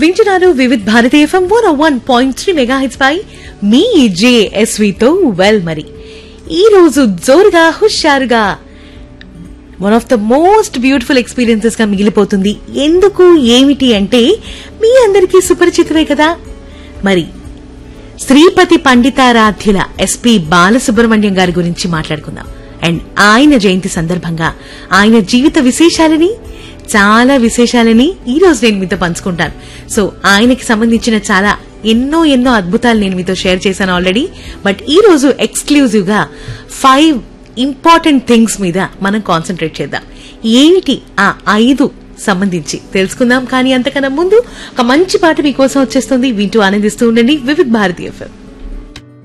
వింటున్నారు Vividh Bharati FM one one point three mega hits పై మీ జేఎస్వితో వెల్ మరి ఈ రోజు జోరుగా హుషారుగా one of the most beautiful experiences గా మిగిలిపోతుంది ఎందుకు ఏమిటి అంటే మీ అందరికీ సుపరిచితమే కదా మరి శ్రీపతి పండితారాధ్యుల ఎస్పి బాలసుబ్రహ్మణ్యం గారి గురించి మాట్లాడుకుందాం అండ్ ఆయన జయంతి సందర్భంగా ఆయన జీవిత విశేషాలని చాలా విశేషాలని ఈ రోజు నేను మీతో పంచుకుంటాను సో ఆయనకి సంబంధించిన చాలా ఎన్నో ఎన్నో అద్భుతాలు నేను మీతో షేర్ చేశాను ఆల్రెడీ బట్ ఈ రోజు ఎక్స్క్లూజివ్ గా ఫైవ్ ఇంపార్టెంట్ థింగ్స్ మీద మనం కాన్సన్ట్రేట్ చేద్దాం ఏమిటి ఆ ఐదు సంబంధించి తెలుసుకుందాం కానీ అంతకన్నా ముందు ఒక మంచి పాట మీకోసం వచ్చేస్తుంది వింటూ ఆనందిస్తూ ఉండండి వివిధ్ భారతీయ ఎఫ్ఎం